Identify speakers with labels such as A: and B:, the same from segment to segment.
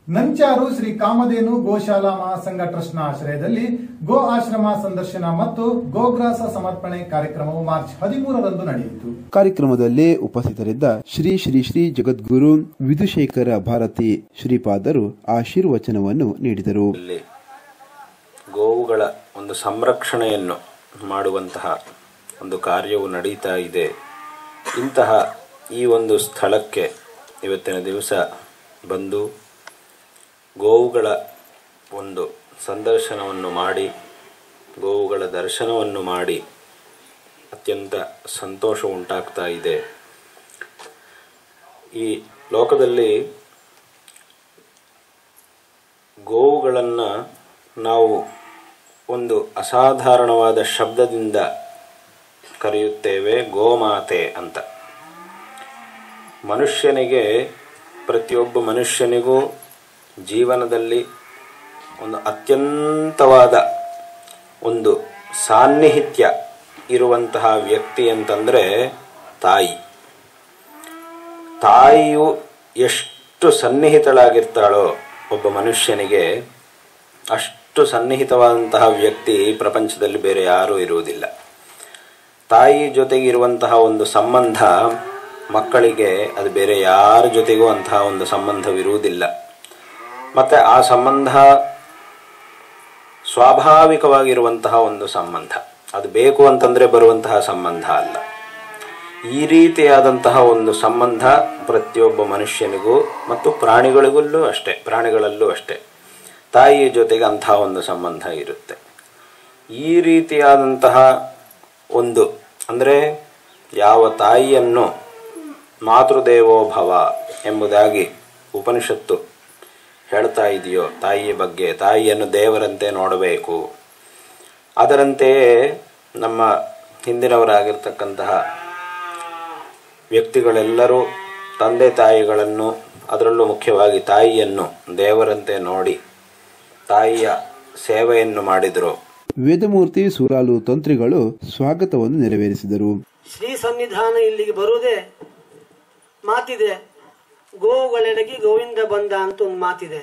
A: ನಂಚಾರು ಶ್ರೀ ಕಾಮಧೇನು ಗೋಶಾಲಾ ಮಹಾಸಂಘ ಟ್ರಸ್ಟ್ನ ಆಶ್ರಯದಲ್ಲಿ ಗೋ ಆಶ್ರಮ ಸಂದರ್ಶನ ಮತ್ತು ಗೋಗ್ರಾಸ ಸಮರ್ಪಣೆ ಕಾರ್ಯಕ್ರಮವು ಮಾರ್ಚ್ ಹದಿಮೂರರಂದು ನಡೆಯಿತು
B: ಕಾರ್ಯಕ್ರಮದಲ್ಲಿ ಉಪಸ್ಥಿತರಿದ್ದ ಶ್ರೀ ಶ್ರೀ ಶ್ರೀ ಜಗದ್ಗುರು ವಿಧುಶೇಖರ ಭಾರತಿ ಶ್ರೀಪಾದರು ಆಶೀರ್ವಚನವನ್ನು ನೀಡಿದರು
C: ಇಲ್ಲಿ ಗೋವುಗಳ ಒಂದು ಸಂರಕ್ಷಣೆಯನ್ನು ಮಾಡುವಂತಹ ಒಂದು ಕಾರ್ಯವು ನಡೀತಾ ಇದೆ ಇಂತಹ ಈ ಒಂದು ಸ್ಥಳಕ್ಕೆ ಇವತ್ತಿನ ದಿವಸ ಬಂದು ಗೋವುಗಳ ಒಂದು ಸಂದರ್ಶನವನ್ನು ಮಾಡಿ ಗೋವುಗಳ ದರ್ಶನವನ್ನು ಮಾಡಿ ಅತ್ಯಂತ ಸಂತೋಷ ಉಂಟಾಗ್ತಾ ಇದೆ ಈ ಲೋಕದಲ್ಲಿ ಗೋವುಗಳನ್ನು ನಾವು ಒಂದು ಅಸಾಧಾರಣವಾದ ಶಬ್ದದಿಂದ ಕರೆಯುತ್ತೇವೆ ಗೋಮಾತೆ ಅಂತ ಮನುಷ್ಯನಿಗೆ ಪ್ರತಿಯೊಬ್ಬ ಮನುಷ್ಯನಿಗೂ ಜೀವನದಲ್ಲಿ ಒಂದು ಅತ್ಯಂತವಾದ ಒಂದು ಸಾನ್ನಿಹಿತ್ಯ ಇರುವಂತಹ ವ್ಯಕ್ತಿ ಅಂತಂದರೆ ತಾಯಿ ತಾಯಿಯು ಎಷ್ಟು ಸನ್ನಿಹಿತಳಾಗಿರ್ತಾಳೋ ಒಬ್ಬ ಮನುಷ್ಯನಿಗೆ ಅಷ್ಟು ಸನ್ನಿಹಿತವಾದಂತಹ ವ್ಯಕ್ತಿ ಪ್ರಪಂಚದಲ್ಲಿ ಬೇರೆ ಯಾರೂ ಇರುವುದಿಲ್ಲ ತಾಯಿ ಜೊತೆಗಿರುವಂತಹ ಒಂದು ಸಂಬಂಧ ಮಕ್ಕಳಿಗೆ ಅದು ಬೇರೆ ಯಾರ ಜೊತೆಗೂ ಅಂತಹ ಒಂದು ಸಂಬಂಧವಿರುವುದಿಲ್ಲ ಮತ್ತು ಆ ಸಂಬಂಧ ಸ್ವಾಭಾವಿಕವಾಗಿರುವಂತಹ ಒಂದು ಸಂಬಂಧ ಅದು ಬೇಕು ಅಂತಂದರೆ ಬರುವಂತಹ ಸಂಬಂಧ ಅಲ್ಲ ಈ ರೀತಿಯಾದಂತಹ ಒಂದು ಸಂಬಂಧ ಪ್ರತಿಯೊಬ್ಬ ಮನುಷ್ಯನಿಗೂ ಮತ್ತು ಪ್ರಾಣಿಗಳಿಗಲ್ಲೂ ಅಷ್ಟೇ ಪ್ರಾಣಿಗಳಲ್ಲೂ ಅಷ್ಟೇ ತಾಯಿಯ ಜೊತೆಗೆ ಅಂತಹ ಒಂದು ಸಂಬಂಧ ಇರುತ್ತೆ ಈ ರೀತಿಯಾದಂತಹ ಒಂದು ಅಂದರೆ ಯಾವ ತಾಯಿಯನ್ನು ಮಾತೃದೇವೋ ಭವ ಎಂಬುದಾಗಿ ಉಪನಿಷತ್ತು ಹೇಳ್ತಾ ಇದೆಯೋ ತಾಯಿಯ ಬಗ್ಗೆ ತಾಯಿಯನ್ನು ದೇವರಂತೆ ನೋಡಬೇಕು ಅದರಂತೆಯೇ ನಮ್ಮ ಹಿಂದಿನವರಾಗಿರ್ತಕ್ಕಂತಹ ವ್ಯಕ್ತಿಗಳೆಲ್ಲರೂ ತಂದೆ ತಾಯಿಗಳನ್ನು ಅದರಲ್ಲೂ ಮುಖ್ಯವಾಗಿ ತಾಯಿಯನ್ನು ದೇವರಂತೆ ನೋಡಿ ತಾಯಿಯ ಸೇವೆಯನ್ನು ಮಾಡಿದರು
B: ವೇದಮೂರ್ತಿ ಸೂರಾಲು ತಂತ್ರಿಗಳು ಸ್ವಾಗತವನ್ನು ನೆರವೇರಿಸಿದರು
D: ಶ್ರೀ ಸನ್ನಿಧಾನ ಇಲ್ಲಿಗೆ ಬರುವುದೇ ಮಾತಿದೆ ಗೋವುಗಳೆಡೆಗೆ ಗೋವಿಂದ ಬಂದ ಅಂತ ಒಂದು ಮಾತಿದೆ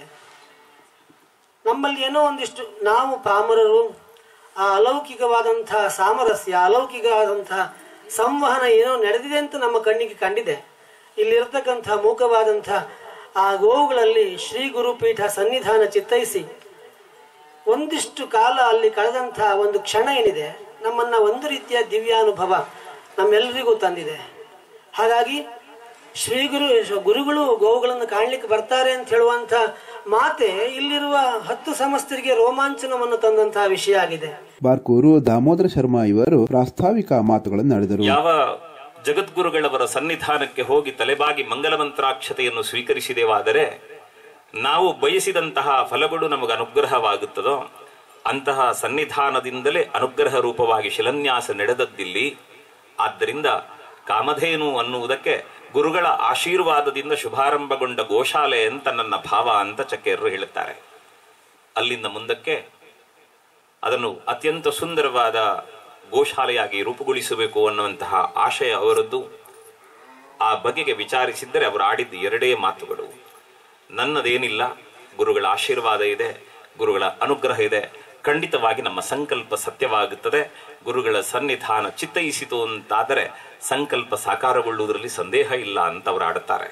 D: ನಮ್ಮಲ್ಲಿ ಏನೋ ಒಂದಿಷ್ಟು ನಾವು ಪಾಮರರು ಆ ಅಲೌಕಿಕವಾದಂತಹ ಸಾಮರಸ್ಯ ಅಲೌಕಿಕವಾದಂತಹ ಸಂವಹನ ಏನೋ ನಡೆದಿದೆ ಅಂತ ನಮ್ಮ ಕಣ್ಣಿಗೆ ಕಂಡಿದೆ ಇಲ್ಲಿರ್ತಕ್ಕಂಥ ಮೂಕವಾದಂತಹ ಆ ಗೋವುಗಳಲ್ಲಿ ಶ್ರೀ ಗುರುಪೀಠ ಸನ್ನಿಧಾನ ಚಿತ್ತೈಸಿ ಒಂದಿಷ್ಟು ಕಾಲ ಅಲ್ಲಿ ಕಳೆದಂತಹ ಒಂದು ಕ್ಷಣ ಏನಿದೆ ನಮ್ಮನ್ನ ಒಂದು ರೀತಿಯ ದಿವ್ಯಾನುಭವ ನಮ್ಮೆಲ್ಲರಿಗೂ ತಂದಿದೆ ಹಾಗಾಗಿ ಶ್ರೀ ಗುರು ಗುರುಗಳು ಗೋವುಗಳನ್ನು ಕಾಣ್ಲಿಕ್ಕೆ ಬರ್ತಾರೆ ಅಂತ ಹೇಳುವಂತ ಮಾತೆ ಇಲ್ಲಿರುವ ಹತ್ತು ಸಮಸ್ತರಿಗೆ ರೋಮಾಂಚನವನ್ನು ತಂದಂತಹ ವಿಷಯ ಆಗಿದೆ
B: ಬಾರ್ಕೂರು ದಾಮೋದರ ಶರ್ಮಾ ಇವರು ಪ್ರಾಸ್ತಾವಿಕ ಮಾತುಗಳನ್ನು ನಡೆದರು
E: ಯಾವ ಜಗದ್ಗುರುಗಳವರ ಸನ್ನಿಧಾನಕ್ಕೆ ಹೋಗಿ ತಲೆಬಾಗಿ ಮಂಗಲ ಮಂತ್ರಾಕ್ಷತೆಯನ್ನು ಸ್ವೀಕರಿಸಿದೆವಾದರೆ ನಾವು ಬಯಸಿದಂತಹ ಫಲಗಳು ನಮಗೆ ಅನುಗ್ರಹವಾಗುತ್ತದೋ ಅಂತಹ ಸನ್ನಿಧಾನದಿಂದಲೇ ಅನುಗ್ರಹ ರೂಪವಾಗಿ ಶಿಲಾನ್ಯಾಸ ನಡೆದದ್ದಿಲ್ಲಿ ಆದ್ದರಿಂದ ಕಾಮಧೇನು ಅನ್ನುವುದಕ್ಕೆ ಗುರುಗಳ ಆಶೀರ್ವಾದದಿಂದ ಶುಭಾರಂಭಗೊಂಡ ಗೋಶಾಲೆ ಅಂತ ನನ್ನ ಭಾವ ಅಂತ ಚಕ್ಕೆಯರು ಹೇಳುತ್ತಾರೆ ಅಲ್ಲಿಂದ ಮುಂದಕ್ಕೆ ಅದನ್ನು ಅತ್ಯಂತ ಸುಂದರವಾದ ಗೋಶಾಲೆಯಾಗಿ ರೂಪುಗೊಳಿಸಬೇಕು ಅನ್ನುವಂತಹ ಆಶಯ ಅವರದ್ದು ಆ ಬಗೆಗೆ ವಿಚಾರಿಸಿದ್ದರೆ ಅವರು ಆಡಿದ್ದು ಎರಡೇ ಮಾತುಗಳು ನನ್ನದೇನಿಲ್ಲ ಗುರುಗಳ ಆಶೀರ್ವಾದ ಇದೆ ಗುರುಗಳ ಅನುಗ್ರಹ ಇದೆ ಖಂಡಿತವಾಗಿ ನಮ್ಮ ಸಂಕಲ್ಪ ಸತ್ಯವಾಗುತ್ತದೆ ಗುರುಗಳ ಸನ್ನಿಧಾನ ಚಿತ್ತೈಸಿತು ಅಂತಾದರೆ ಸಂಕಲ್ಪ ಸಾಕಾರಗೊಳ್ಳುವುದರಲ್ಲಿ ಸಂದೇಹ ಇಲ್ಲ ಅಂತ ಅವರು ಆಡುತ್ತಾರೆ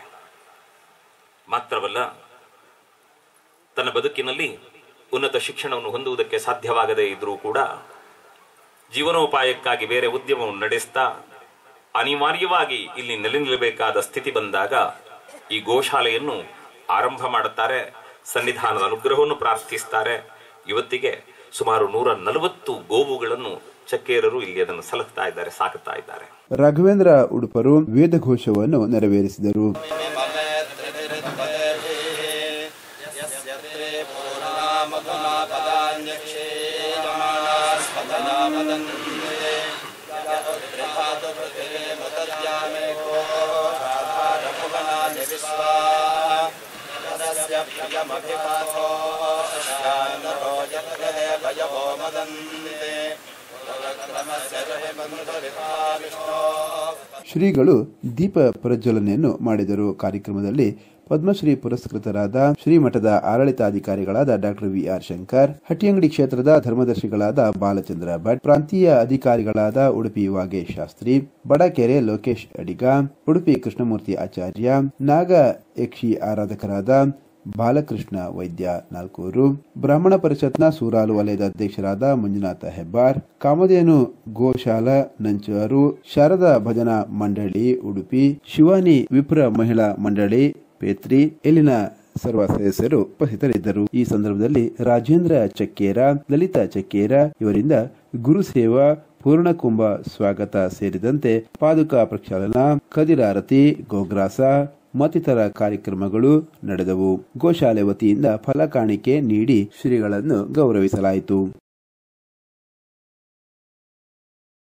E: ಮಾತ್ರವಲ್ಲ ತನ್ನ ಬದುಕಿನಲ್ಲಿ ಉನ್ನತ ಶಿಕ್ಷಣವನ್ನು ಹೊಂದುವುದಕ್ಕೆ ಸಾಧ್ಯವಾಗದೇ ಇದ್ರೂ ಕೂಡ ಜೀವನೋಪಾಯಕ್ಕಾಗಿ ಬೇರೆ ಉದ್ಯಮವನ್ನು ನಡೆಸ್ತಾ ಅನಿವಾರ್ಯವಾಗಿ ಇಲ್ಲಿ ನೆಲೆ ನಿಲ್ಲಬೇಕಾದ ಸ್ಥಿತಿ ಬಂದಾಗ ಈ ಗೋಶಾಲೆಯನ್ನು ಆರಂಭ ಮಾಡುತ್ತಾರೆ ಸನ್ನಿಧಾನದ ಅನುಗ್ರಹವನ್ನು ಪ್ರಾರ್ಥಿಸ್ತಾರೆ ಇವತ್ತಿಗೆ ಸುಮಾರು ನೂರ ನಲವತ್ತು ಗೋವುಗಳನ್ನು ಚಕ್ಕೇರರು ಇಲ್ಲಿ ಅದನ್ನು ಸಲಹುತ್ತಾ ಇದ್ದಾರೆ ಸಾಕುತ್ತಾ ಇದ್ದಾರೆ
B: ರಾಘವೇಂದ್ರ ಉಡುಪರು ವೇದಘೋಷವನ್ನು ನೆರವೇರಿಸಿದರು ಶ್ರೀಗಳು ದೀಪ ಪ್ರಜ್ವಲನೆಯನ್ನು ಮಾಡಿದರು ಕಾರ್ಯಕ್ರಮದಲ್ಲಿ ಪದ್ಮಶ್ರೀ ಪುರಸ್ಕೃತರಾದ ಶ್ರೀಮಠದ ಆಡಳಿತಾಧಿಕಾರಿಗಳಾದ ಡಾಕ್ಟರ್ ವಿಆರ್ ಶಂಕರ್ ಹಟ್ಟಿಯಂಗಡಿ ಕ್ಷೇತ್ರದ ಧರ್ಮದರ್ಶಿಗಳಾದ ಬಾಲಚಂದ್ರ ಭಟ್ ಪ್ರಾಂತೀಯ ಅಧಿಕಾರಿಗಳಾದ ಉಡುಪಿ ವಾಗೇಶ್ ಶಾಸ್ತ್ರಿ ಬಡಕೆರೆ ಲೋಕೇಶ್ ಅಡಿಗ ಉಡುಪಿ ಕೃಷ್ಣಮೂರ್ತಿ ಆಚಾರ್ಯ ನಾಗ ಯಕ್ಷಿ ಆರಾಧಕರಾದ ಬಾಲಕೃಷ್ಣ ವೈದ್ಯ ನಾಲ್ಕೂರು ಬ್ರಾಹ್ಮಣ ಪರಿಷತ್ನ ಸೂರಾಲು ವಲಯದ ಅಧ್ಯಕ್ಷರಾದ ಮಂಜುನಾಥ ಹೆಬ್ಬಾರ್ ಕಾಮಧೇನು ಗೋಶಾಲಾ ನಂಚೂರು ಶಾರದಾ ಭಜನಾ ಮಂಡಳಿ ಉಡುಪಿ ಶಿವಾನಿ ವಿಪ್ರ ಮಹಿಳಾ ಮಂಡಳಿ ಪೇತ್ರಿ ಇಲ್ಲಿನ ಸರ್ವ ಸದಸ್ಯರು ಉಪಸ್ಥಿತರಿದ್ದರು ಈ ಸಂದರ್ಭದಲ್ಲಿ ರಾಜೇಂದ್ರ ಚಕ್ಕೇರ ಲಲಿತಾ ಚಕ್ಕೇರ ಇವರಿಂದ ಗುರುಸೇವಾ ಪೂರ್ಣಕುಂಭ ಸ್ವಾಗತ ಸೇರಿದಂತೆ ಪಾದುಕಾ ಪ್ರಕ್ಷಾಳನ ಕದಿರಾರತಿ ಗೋಗ್ರಾಸ ಮತ್ತಿತರ ಕಾರ್ಯಕ್ರಮಗಳು ನಡೆದವು ಗೋಶಾಲೆ ವತಿಯಿಂದ ಫಲ ಕಾಣಿಕೆ ನೀಡಿ ಶ್ರೀಗಳನ್ನು ಗೌರವಿಸಲಾಯಿತು